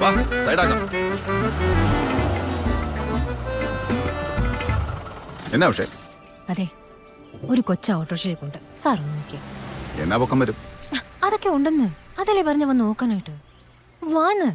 വാ സൈഡാക്കാം എന്നാ പക്ഷേ അതെ ഒരു കൊച്ച ഓട്ടോറിക്ഷയിലുണ്ട് സാർ ഒന്ന് നോക്കിയേ എന്നാ പൊക്കം വരും അതൊക്കെ ഉണ്ടെന്ന് അതല്ലേ പറഞ്ഞ വന്ന് നോക്കാനായിട്ട് വാന്ന്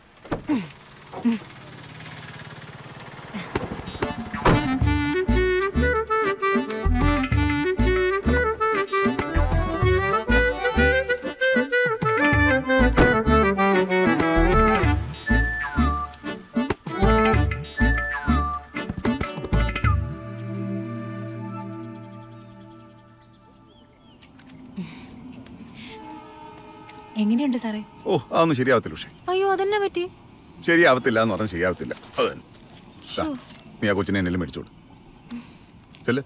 എങ്ങനെയുണ്ട് സാറേ ഓ അതൊന്നും ശരിയാവത്തില്ല പക്ഷേ അയ്യോ അതെന്നെ പറ്റി ശരിയാവത്തില്ല എന്ന് പറഞ്ഞാൽ ശരിയാവത്തില്ല അത് തന്നെ ദാ, നീ ആ കൊച്ചിനെ എന്നെല്ലാം മേടിച്ചോട് ചെല്ല്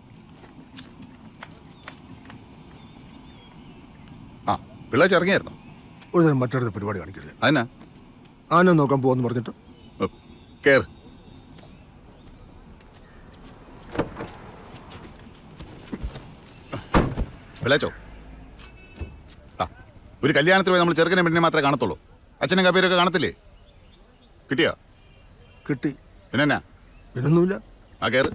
ആ പിള്ളേച്ച് ഇറങ്ങിയായിരുന്നോ ഒരു തരം മറ്റടുത്ത പരിപാടി കാണിക്കില്ല അതിനാ ആന നോക്കാൻ പോകുമെന്ന് പറഞ്ഞിട്ട് കേറ് വിളച്ചോ ആ ഒരു കല്യാണത്തിൽ പോയി നമ്മൾ ചെറുക്കനെ പെണ്ണിനെ മാത്രമേ കാണത്തുള്ളൂ അച്ഛനും കപ്പേരൊക്കെ കാണത്തില്ലേ കിട്ടിയോ കിട്ടി പിന്നെന്നാ പിന്നൊന്നുമില്ല ആ കേറ്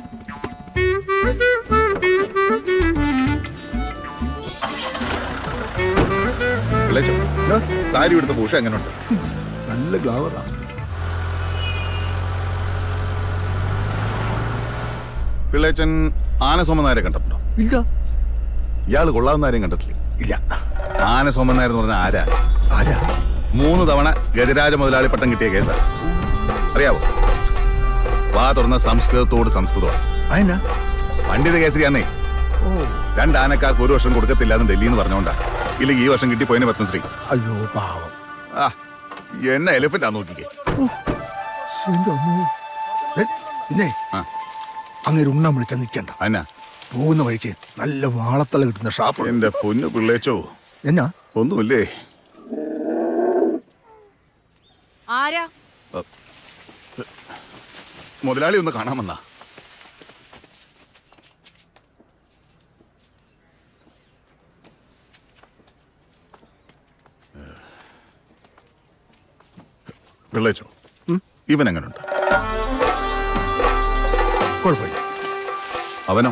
വിളച്ചോ സാരി എടുത്ത പൂഷ എങ്ങനെയുണ്ട് നല്ല ഗ്ലാവറാ പിള്ളേച്ചൻ ആന സോമനാരെ കണ്ടിട്ടുണ്ടോ ഇല്ല ഇയാൾ കൊള്ളാവുന്ന ആരെയും കണ്ടിട്ടില്ലേ ഇല്ല ആന സോമനായർ എന്ന് പറഞ്ഞ ആരാ ആരാ മൂന്ന് തവണ ഗജരാജ മുതലാളി പട്ടം കിട്ടിയ കേസാണ് അറിയാവോ വാ തുറന്ന സംസ്കൃതത്തോട് സംസ്കൃതമാണ് അതിനാ പണ്ഡിത കേസരിയാന്നേ ഓ രണ്ട് ആനക്കാർക്ക് ഒരു വർഷം കൊടുക്കത്തില്ല എന്ന് ഡൽഹിയിൽ നിന്ന് പറഞ്ഞോണ്ടാ ഇല്ലെങ്കിൽ ഈ വർഷം കിട്ടിപ്പോയിന് പത്മശ്രീ അയ്യോ പാവം ആ എന്നെ എലിഫന്റ് ആ നോക്കിക്കേ എന്റെ അമ്മോ ദേ, പിന്നെ ആ അങ്ങനെ ഉണ്ണാൻ വിളിച്ചാൽ നിൽക്കണ്ട എന്നാ പോകുന്ന വഴിക്ക് നല്ല വാളത്തല കിട്ടുന്ന ഷാപ്പ് എന്റെ പൊന്നു പിള്ളേച്ചോ എന്നാ ഒന്നുമില്ലേ ആരാ മുതലാളി ഒന്ന് കാണാമെന്നാ പിള്ളേച്ചോ ഇവൻ എങ്ങനുണ്ട് കുഴപ്പമില്ല അവനോ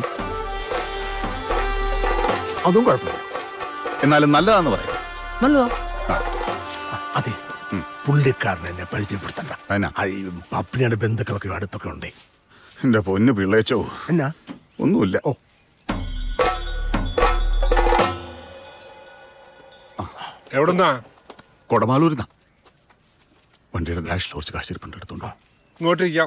അതും കുഴപ്പമില്ല എന്നാലും നല്ലതാന്ന് പറയാം നല്ലതാ ആ അ- അതെ പുള്ളിക്കാരൻ എന്നെ പരിചയപ്പെടുത്തണ്ട എന്നാ? ആ, ഈ പപ്പിനിയുടെ ബന്ധുക്കളൊക്കെ അടുത്തൊക്കെ ഉണ്ടേ എന്റെ പൊന്നു പിള്ളേച്ചോ എന്നാ ഒന്നുമില്ല ഓ എവിടുന്നാ കൊടമാലൂരുന്ന വണ്ടിയുടെ ഡാഷിൽ കുറച്ച് കാശിരിപ്പുണ്ട് എടുത്തോണ്ടോ ഇങ്ങോട്ടിരിക്കാം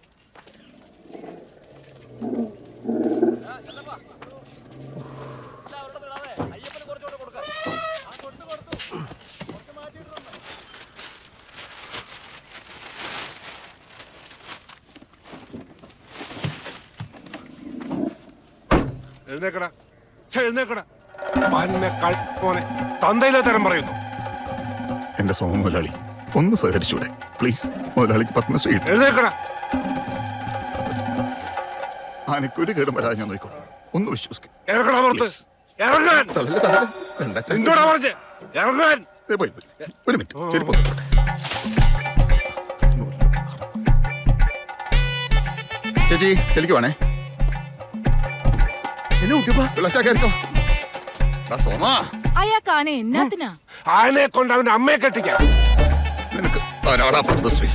എഴുന്നേക്കടാ ഛെ, എഴുന്നേക്കടാ പന്നെ കഴിപ്പോനെ തന്തയിലെ തരം പറയുന്നു എന്റെ സോമ മുതലാളി ഒന്ന് സഹകരിച്ചൂടെ പ്ലീസ് മുതലാളിക്ക് പത്മശ്രീ കിട്ടും എഴുന്നേക്കടാ ആനക്കൊരു കേടും വരാതെ ഞാൻ നോക്കിക്കോളാം ഒന്ന് വിശ്വസിക്കും ഇറങ്ങടാ പുറത്ത് ഇറങ്ങാൻ തള്ളല്, തള്ളല്. രണ്ടറ്റം. നിന്നോടാ പറഞ്ഞേ ഇറങ്ങാൻ ദേ പോയി, പോയി. ഒരു മിനിറ്റ് ചെരുപ്പ് ഒന്ന് ഇട്ടോട്ടെ. ചേച്ചി ശരിക്ക് വേണേ എന്നെ കുട്ടിയപ്പാ വിളച്ചാ കയറിക്കോ എടാ സോമാ അയാൾക്ക് ആന എന്നാത്തിനാ ആനയെ കൊണ്ട് അവന്റെ അമ്മയെ കെട്ടിക്കാം നിനക്ക് ധാരാളാ പത്മശ്രീ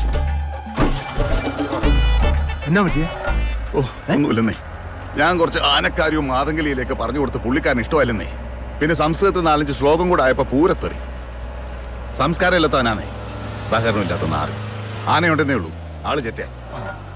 എന്നാ പറ്റിയ ഓ ഒന്നുമില്ലെന്നേ ഞാൻ കുറച്ച് ആനക്കാരിയും മാതങ്കലിയിലേക്ക് പറഞ്ഞു കൊടുത്ത് പുള്ളിക്കാരൻ ഇഷ്ടമല്ലെന്നേ പിന്നെ സംസ്കൃതത്തിൽ നാലഞ്ച് ശ്ലോകം കൂടെ ആയപ്പോ പൂരത്തെറി സംസ്കാരം ഇല്ലാത്തവനാണേ സഹകരണം ഇല്ലാത്ത നാറ് ആനയുണ്ടെന്നേ ഉള്ളൂ ആള് ചെറ്റ